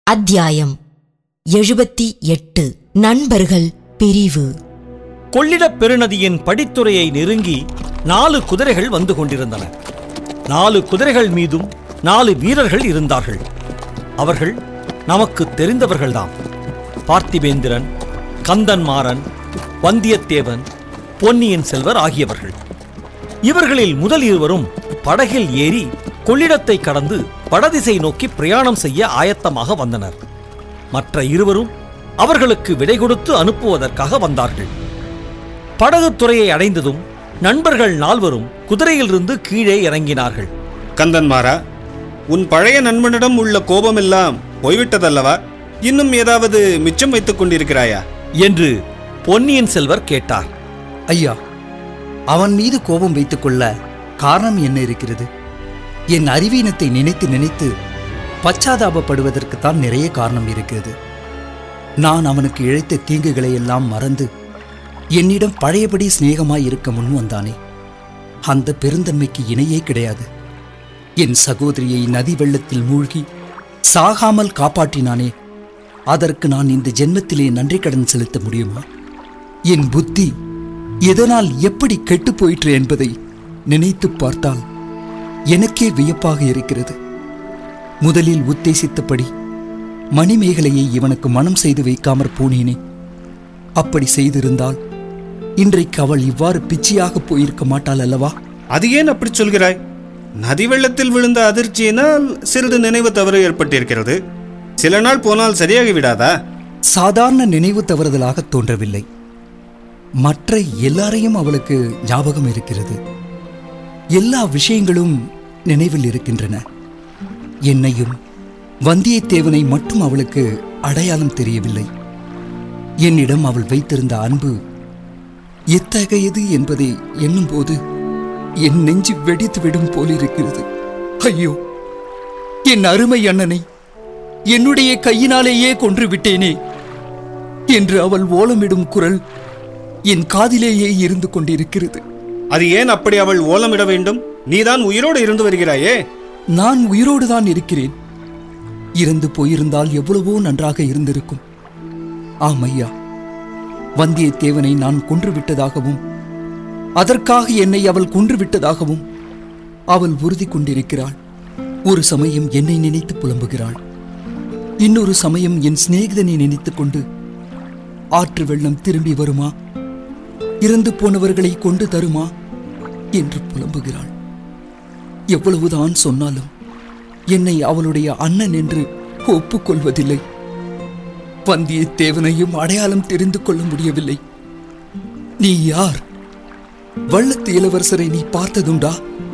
அத்தியாயம் எழுபத்தி எட்டு நண்பர்கள் பிரிவு கொள்ளிடப் பெருநதியின் படித்துறையை நெருங்கி நாலு குதிரைகள் வந்து கொண்டிருந்தன நாலு குதிரைகள் மீதும் நாலு வீரர்கள் இருந்தார்கள் அவர்கள் நமக்கு தெரிந்தவர்கள்தாம் பார்த்திபேந்திரன் கந்தன்மாறன் வந்தியத்தேவன் பொன்னியின் செல்வர் ஆகியவர்கள் இவர்களில் முதல் இருவரும் படகில் ஏறி கொள்ளிடத்தை கடந்து வடதிசை நோக்கி பிரயாணம் செய்ய ஆயத்தமாக வந்தனர் மற்ற இருவரும் அவர்களுக்கு விடை கொடுத்து அனுப்புவதற்காக வந்தார்கள் படகுத் துறையை அடைந்ததும் நண்பர்கள் நால்வரும் குதிரையிலிருந்து கீழே இறங்கினார்கள் கந்தன்மாரா உன் பழைய நண்பனிடம் உள்ள கோபமெல்லாம் போய்விட்டதல்லவா இன்னும் ஏதாவது மிச்சம் வைத்துக் கொண்டிருக்கிறாயா என்று பொன்னியின் செல்வர் கேட்டார் ஐயா அவன் மீது கோபம் வைத்துக்கொள்ள காரணம் என்ன இருக்கிறது என் அறிவீனத்தை நினைத்து நினைத்து பச்சாதாபப்படுவதற்குத்தான் நிறைய காரணம் இருக்கிறது நான் அவனுக்கு இழைத்த தீங்குகளை எல்லாம் மறந்து என்னிடம் பழையபடி சிநேகமாய் இருக்க முன் வந்தானே அந்த பெருந்தன்மைக்கு இணையே கிடையாது என் சகோதரியை நதி வெள்ளத்தில் மூழ்கி சாகாமல் காப்பாற்றினானே அதற்கு நான் இந்த ஜென்மத்திலே நன்றி கடன் செலுத்த முடியுமா என் புத்தி எதனால் எப்படி கெட்டுப் போயிற்று என்பதை நினைத்துப் பார்த்தால் எனக்கே வியப்பாக இருக்கிறது முதலில் உத்தேசித்தபடி மணிமேகலையை இவனுக்கு மனம் செய்து வைக்காமற் போனேனே அப்படி செய்திருந்தால் இன்றைக்கு அவள் இவ்வாறு பிச்சையாக போயிருக்க மாட்டாள் அல்லவா அது ஏன் அப்படி சொல்கிறாய் நதி வெள்ளத்தில் விழுந்த அதிர்ச்சியினால் சிறிது நினைவு தவறு ஏற்பட்டிருக்கிறது சில நாள் போனால் சரியாகி விடாதா சாதாரண நினைவு தவறுதலாக தோன்றவில்லை மற்ற எல்லாரையும் அவளுக்கு ஞாபகம் இருக்கிறது எல்லா விஷயங்களும் நினைவில் இருக்கின்றன என்னையும் வந்தியத்தேவனை மட்டும் அவளுக்கு அடையாளம் தெரியவில்லை என்னிடம் அவள் வைத்திருந்த அன்பு எத்தகையது என்பதை எண்ணும்போது என் நெஞ்சு வெடித்து விடும் போலிருக்கிறது ஐயோ என் அருமை அண்ணனை என்னுடைய கையினாலேயே கொன்று விட்டேனே என்று அவள் ஓலமிடும் குரல் என் காதிலேயே இருந்து கொண்டிருக்கிறது அது ஏன் அப்படி அவள் ஓலமிட வேண்டும் நீதான் உயிரோடு இருந்து வருகிறாயே நான் உயிரோடுதான் இருக்கிறேன் இறந்து போயிருந்தால் எவ்வளவோ நன்றாக இருந்திருக்கும் ஆம் ஐயா வந்தியத்தேவனை நான் கொன்று விட்டதாகவும் அதற்காக என்னை அவள் கொன்று விட்டதாகவும் அவள் உறுதி கொண்டிருக்கிறாள் ஒரு சமயம் என்னை நினைத்து புலம்புகிறாள் இன்னொரு சமயம் என் சிநேகிதனை நினைத்துக் கொண்டு ஆற்று வெள்ளம் திரும்பி வருமா இறந்து போனவர்களை கொண்டு தருமா என்று புலம்புகிறாள் எவ்வளவுதான் சொன்னாலும் என்னை அவளுடைய அண்ணன் என்று ஒப்புக்கொள்வதில்லை வந்தியத்தேவனையும் அடையாளம் தெரிந்து கொள்ள முடியவில்லை நீ யார் வள்ளத்து இளவரசரை நீ பார்த்ததுண்டா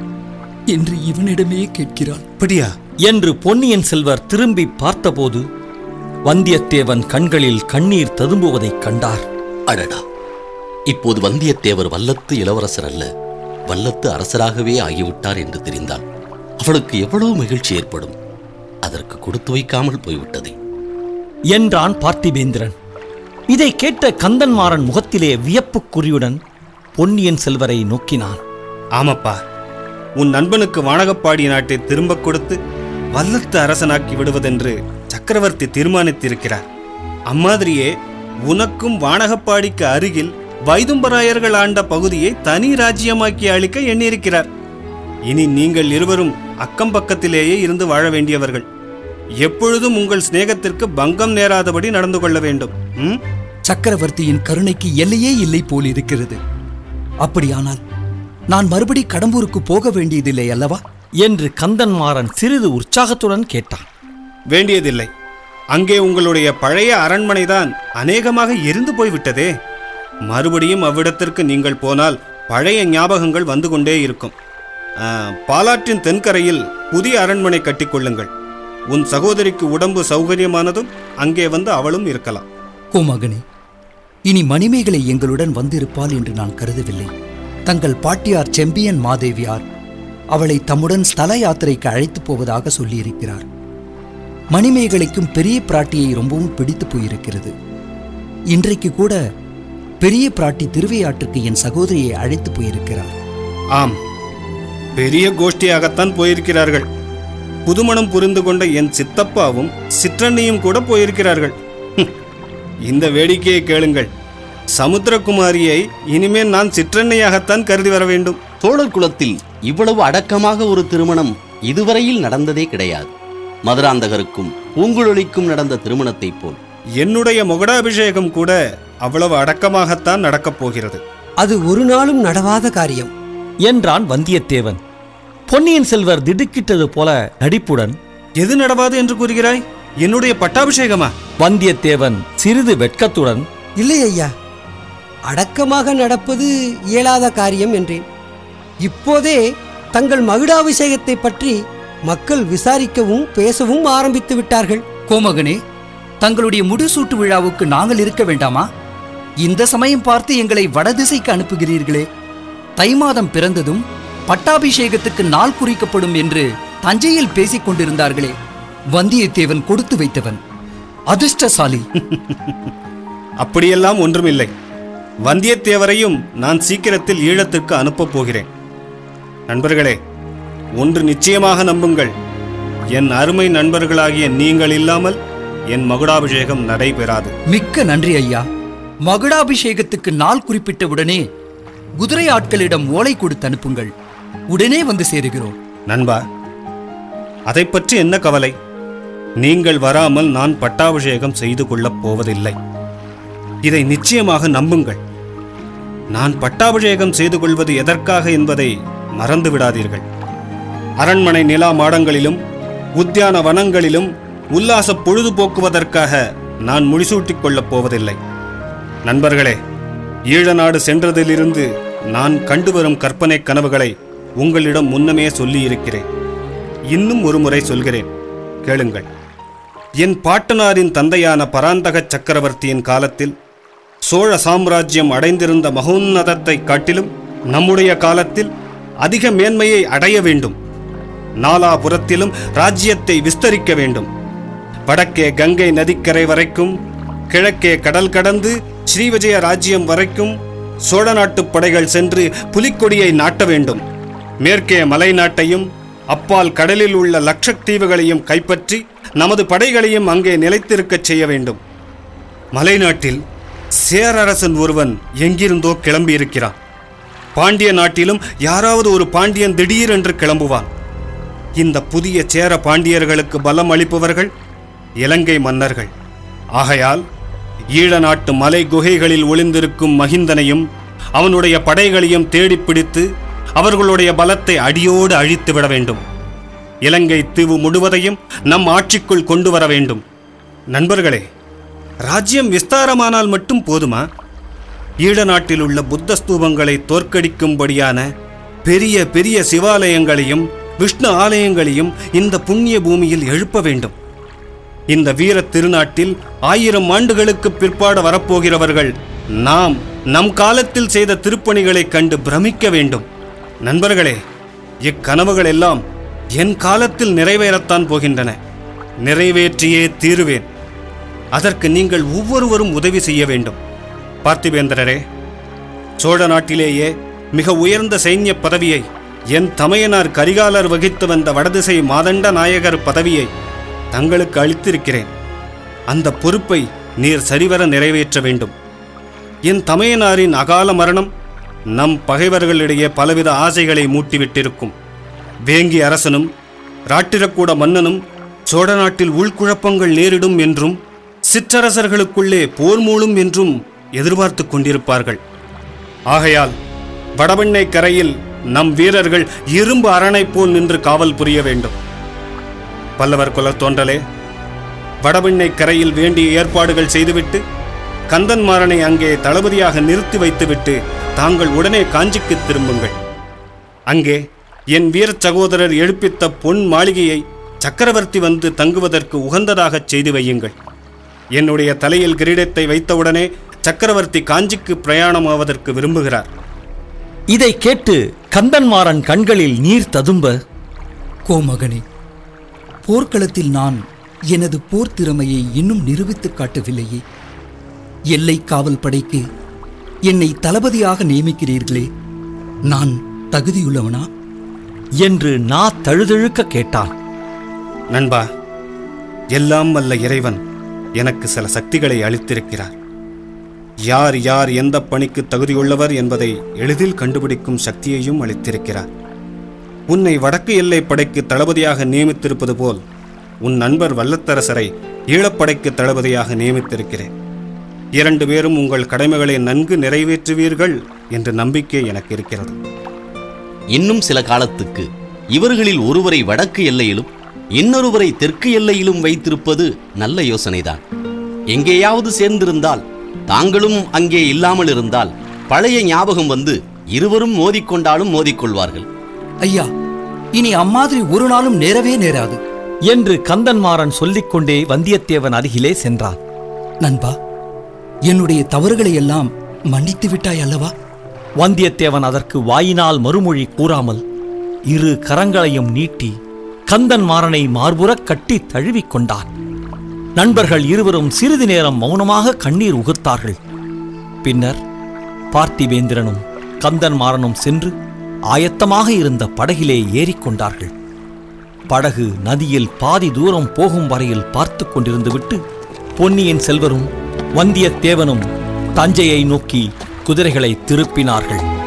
என்று இவனிடமே கேட்கிறாள் அப்படியா என்று பொன்னியின் செல்வர் திரும்பி பார்த்தபோது வந்தியத்தேவன் கண்களில் கண்ணீர் ததும்புவதைக் கண்டார் அடடா இப்போது வந்தியத்தேவர் வல்லத்து இளவரசர் அல்ல வல்லத்து அரசராகவே ஆகிவிட்டார் என்று தெரிந்தால் அவளுக்கு எவ்வளவு மகிழ்ச்சி ஏற்படும் அதற்கு கொடுத்து வைக்காமல் போய்விட்டதே என்றான் பார்த்திபேந்திரன் இதை கேட்ட கந்தன்மாறன் முகத்திலே வியப்புக் குறியுடன் பொன்னியின் செல்வரை நோக்கினான் ஆமப்பா உன் நண்பனுக்கு வானகப்பாடி நாட்டை திரும்பக் கொடுத்து வல்லத்து அரசனாக்கி விடுவதென்று சக்கரவர்த்தி தீர்மானித்திருக்கிறார் அம்மாதிரியே உனக்கும் வானகப்பாடிக்கு அருகில் வைதும்பராயர்கள் ஆண்ட பகுதியை தனி ராஜ்யமாக்கி அளிக்க எண்ணியிருக்கிறார் இனி நீங்கள் இருவரும் அக்கம் பக்கத்திலேயே இருந்து வாழ வேண்டியவர்கள் எப்பொழுதும் உங்கள் சிநேகத்திற்கு பங்கம் நேராதபடி நடந்து கொள்ள வேண்டும் ம்? சக்கரவர்த்தியின் கருணைக்கு எல்லையே இல்லை போல் இருக்கிறது அப்படியானால் நான் மறுபடி கடம்பூருக்கு போக வேண்டியதில்லை அல்லவா என்று கந்தன்மாறன் சிறிது உற்சாகத்துடன் கேட்டான் வேண்டியதில்லை அங்கே உங்களுடைய பழைய அரண்மனைதான் அநேகமாக எரிந்து போய்விட்டதே மறுபடியும் அவ்விடத்திற்கு நீங்கள் போனால் பழைய ஞாபகங்கள் வந்து கொண்டே இருக்கும் ஆ, பாலாற்றின் தென்கரையில் புதிய அரண்மனை கட்டிக்கொள்ளுங்கள் உன் சகோதரிக்கு உடம்பு சௌகரியமானதும் அங்கே வந்து அவளும் இருக்கலாம் ஓ மகனே இனி மணிமேகலை எங்களுடன் வந்திருப்பாள் என்று நான் கருதவில்லை தங்கள் பாட்டியார் செம்பியன் மாதேவியார் அவளை தம்முடன் ஸ்தல யாத்திரைக்கு அழைத்துப் போவதாக சொல்லியிருக்கிறார் மணிமேகலைக்கும் பெரிய பிராட்டியை ரொம்பவும் பிடித்து போயிருக்கிறது இன்றைக்கு கூட பெரிய பிராட்டி திருவையாற்றுக்கு என் சகோதரியை அழைத்து போயிருக்கிறார் ஆம் பெரிய கோஷ்டியாகத்தான் போயிருக்கிறார்கள் புதுமணம் புரிந்து கொண்ட என் சித்தப்பாவும் சிற்றண்ணியும் கூட போயிருக்கிறார்கள் ஹும், இந்த வேடிக்கையை கேளுங்கள் சமுத்திரகுமாரியை இனிமேல் நான் சிற்றண்ணியாகத்தான் கருதி வர வேண்டும் சோழர் குலத்தில் இவ்வளவு அடக்கமாக ஒரு திருமணம் இதுவரையில் நடந்ததே கிடையாது மதுராந்தகருக்கும் பூங்குழலிக்கும் நடந்த திருமணத்தைப் போல் என்னுடைய முகடாபிஷேகம் கூட அவ்வளவு அடக்கமாகத்தான் நடக்கப் போகிறது அது ஒரு நாளும் நடவாத காரியம் என்றான் வந்தியத்தேவன் பொன்னியின் செல்வர் திடுக்கிட்டது போல நடிப்புடன் எது நடவாது என்று கூறுகிறாய் என்னுடைய பட்டாபிஷேகமா வந்தியத்தேவன் சிறிது வெட்கத்துடன் இல்லை ஐயா அடக்கமாக நடப்பது இயலாத காரியம் என்றேன் இப்போதே தங்கள் மகுடாபிஷேகத்தை பற்றி மக்கள் விசாரிக்கவும் பேசவும் ஆரம்பித்து விட்டார்கள் கோமகனே தங்களுடைய முடிசூட்டு விழாவுக்கு நாங்கள் இருக்க வேண்டாமா இந்த சமயம் பார்த்து எங்களை வடதிசைக்கு அனுப்புகிறீர்களே தை மாதம் பிறந்ததும் பட்டாபிஷேகத்துக்கு நாள் குறிக்கப்படும் என்று தஞ்சையில் பேசிக் கொண்டிருந்தார்களே வந்தியத்தேவன் கொடுத்து வைத்தவன் அதிர்ஷ்டசாலி அப்படியெல்லாம் ஒன்றுமில்லை வந்தியத்தேவரையும் நான் சீக்கிரத்தில் ஈழத்திற்கு அனுப்பப் போகிறேன் நண்பர்களே ஒன்று நிச்சயமாக நம்புங்கள் என் அருமை நண்பர்களாகிய நீங்கள் இல்லாமல் என் மகுடாபிஷேகம் நடைபெறாது மிக்க நன்றி ஐயா மகுடாபிஷேகத்துக்கு நாள் குறிப்பிட்டவுடனே குதிரை ஆட்களிடம் ஓலை கொடுத்து அனுப்புங்கள் உடனே வந்து சேருகிறோம் நண்பா அதை பற்றி என்ன கவலை நீங்கள் வராமல் நான் பட்டாபிஷேகம் செய்து கொள்ளப் போவதில்லை இதை நிச்சயமாக நம்புங்கள் நான் பட்டாபிஷேகம் செய்து கொள்வது எதற்காக என்பதை மறந்து விடாதீர்கள் அரண்மனை நிலா மாடங்களிலும் உத்தியான வனங்களிலும் உல்லாச பொழுதுபோக்குவதற்காக நான் முடிசூட்டிக் கொள்ளப் போவதில்லை நண்பர்களே ஈழநாடு சென்றதிலிருந்து நான் கண்டு வரும் கற்பனை கனவுகளை உங்களிடம் முன்னமே சொல்லியிருக்கிறேன் இன்னும் ஒரு முறை சொல்கிறேன் கேளுங்கள் என் பாட்டனாரின் தந்தையான பராந்தக சக்கரவர்த்தியின் காலத்தில் சோழ சாம்ராஜ்யம் அடைந்திருந்த மகோன்னதத்தை காட்டிலும் நம்முடைய காலத்தில் அதிக மேன்மையை அடைய வேண்டும் நாலாபுரத்திலும் ராஜ்யத்தை விஸ்தரிக்க வேண்டும் வடக்கே கங்கை நதிக்கரை வரைக்கும் கிழக்கே கடல் கடந்து ஸ்ரீவிஜய ராஜ்யம் வரைக்கும் சோழ நாட்டுப் படைகள் சென்று புலிக்கொடியை நாட்ட வேண்டும் மேற்கே மலை நாட்டையும் அப்பால் கடலில் உள்ள லட்சத்தீவுகளையும் கைப்பற்றி நமது படைகளையும் அங்கே நிலைத்திருக்கச் செய்ய வேண்டும் மலைநாட்டில் சேரரசன் ஒருவன் எங்கிருந்தோ கிளம்பியிருக்கிறான் பாண்டிய நாட்டிலும் யாராவது ஒரு பாண்டியன் திடீரென்று கிளம்புவான் இந்த புதிய சேர பாண்டியர்களுக்கு பலம் அளிப்பவர்கள் இலங்கை மன்னர்கள் ஆகையால் ஈழ நாட்டு மலை குகைகளில் ஒளிந்திருக்கும் மகிந்தனையும் அவனுடைய படைகளையும் தேடிப் பிடித்து அவர்களுடைய பலத்தை அடியோடு அழித்து விட வேண்டும் இலங்கை தீவு முழுவதையும் நம் ஆட்சிக்குள் கொண்டு வர வேண்டும் நண்பர்களே ராஜ்யம் விஸ்தாரமானால் மட்டும் போதுமா ஈழ நாட்டில் உள்ள புத்த ஸ்தூபங்களை தோற்கடிக்கும்படியான பெரிய பெரிய சிவாலயங்களையும் விஷ்ணு ஆலயங்களையும் இந்த புண்ணிய பூமியில் எழுப்ப வேண்டும் இந்த வீர திருநாட்டில் ஆயிரம் ஆண்டுகளுக்கு பிற்பாடு வரப்போகிறவர்கள் நாம் நம் காலத்தில் செய்த திருப்பணிகளைக் கண்டு பிரமிக்க வேண்டும் நண்பர்களே இக்கனவுகள் எல்லாம் என் காலத்தில் நிறைவேறத்தான் போகின்றன நிறைவேற்றியே தீருவேன் அதற்கு நீங்கள் ஒவ்வொருவரும் உதவி செய்ய வேண்டும் பார்த்திபேந்திரரே சோழ நாட்டிலேயே மிக உயர்ந்த சைன்ய பதவியை என் தமையனார் கரிகாலர் வகித்து வந்த வடதிசை மாதண்ட நாயகர் பதவியை தங்களுக்கு அளித்திருக்கிறேன் அந்த பொறுப்பை நீர் சரிவர நிறைவேற்ற வேண்டும் என் தமையனாரின் அகால மரணம் நம் பகைவர்களிடையே பலவித ஆசைகளை மூட்டிவிட்டிருக்கும் வேங்கி அரசனும் ராட்டிரக்கூட மன்னனும் சோழ நாட்டில் உள்குழப்பங்கள் நேரிடும் என்றும் சிற்றரசர்களுக்குள்ளே போர் மூளும் என்றும் எதிர்பார்த்து கொண்டிருப்பார்கள் ஆகையால் வடபெண்ணை கரையில் நம் வீரர்கள் இரும்பு அரணை போல் நின்று காவல் புரிய வேண்டும் பல்லவர் குலத் தோன்றலே வடபெண்ணை கரையில் வேண்டிய ஏற்பாடுகள் செய்துவிட்டு கந்தன்மாறனை அங்கே தளபதியாக நிறுத்தி வைத்துவிட்டு தாங்கள் உடனே காஞ்சிக்கு திரும்புங்கள் அங்கே என் வீர சகோதரர் எழுப்பித்த பொன் மாளிகையை சக்கரவர்த்தி வந்து தங்குவதற்கு உகந்ததாகச் செய்து வையுங்கள் என்னுடைய தலையில் கிரீடத்தை வைத்தவுடனே சக்கரவர்த்தி காஞ்சிக்கு பிரயாணமாவதற்கு விரும்புகிறார் இதை கேட்டு கந்தன்மாறன் கண்களில் நீர் ததும்ப கோமகனே போர்க்களத்தில் நான் எனது போர் திறமையை இன்னும் நிரூபித்துக் காட்டவில்லையே எல்லை காவல் படைக்கு என்னை தளபதியாக நியமிக்கிறீர்களே நான் தகுதியுள்ளவனா என்று நா தழுதழுக்க கேட்டான் நண்பா எல்லாம் வல்ல இறைவன் எனக்கு சில சக்திகளை அளித்திருக்கிறார் யார் யார் எந்த பணிக்கு தகுதியுள்ளவர் என்பதை எளிதில் கண்டுபிடிக்கும் சக்தியையும் அளித்திருக்கிறார் உன்னை வடக்கு எல்லை படைக்கு தளபதியாக நியமித்திருப்பது போல் உன் நண்பர் வல்லத்தரசரை ஈழப்படைக்கு தளபதியாக நியமித்திருக்கிறேன் இரண்டு பேரும் உங்கள் கடமைகளை நன்கு நிறைவேற்றுவீர்கள் என்ற நம்பிக்கை எனக்கு இருக்கிறது இன்னும் சில காலத்துக்கு இவர்களில் ஒருவரை வடக்கு எல்லையிலும் இன்னொருவரை தெற்கு எல்லையிலும் வைத்திருப்பது நல்ல யோசனைதான் எங்கேயாவது சேர்ந்திருந்தால் தாங்களும் அங்கே இல்லாமல் இருந்தால் பழைய ஞாபகம் வந்து இருவரும் மோதிக்கொண்டாலும் மோதிக்கொள்வார்கள் ஐயா இனி அம்மாதிரி ஒரு நாளும் நேரவே நேராது என்று கந்தன்மாறன் சொல்லிக்கொண்டே வந்தியத்தேவன் அருகிலே சென்றான் நண்பா என்னுடைய தவறுகளை எல்லாம் மன்னித்து விட்டாய் அல்லவா வந்தியத்தேவன் அதற்கு வாயினால் மறுமொழி கூறாமல் இரு கரங்களையும் நீட்டி கந்தன்மாறனை மார்புறக் கட்டி தழுவிக் கொண்டான் நண்பர்கள் இருவரும் சிறிது நேரம் மௌனமாக கண்ணீர் உகுத்தார்கள் பின்னர் பார்த்திபேந்திரனும் கந்தன்மாறனும் சென்று ஆயத்தமாக இருந்த படகிலே ஏறிக்கொண்டார்கள் படகு நதியில் பாதி தூரம் போகும் வரையில் பார்த்து கொண்டிருந்துவிட்டு பொன்னியின் செல்வரும் வந்தியத்தேவனும் தஞ்சையை நோக்கி குதிரைகளை திருப்பினார்கள்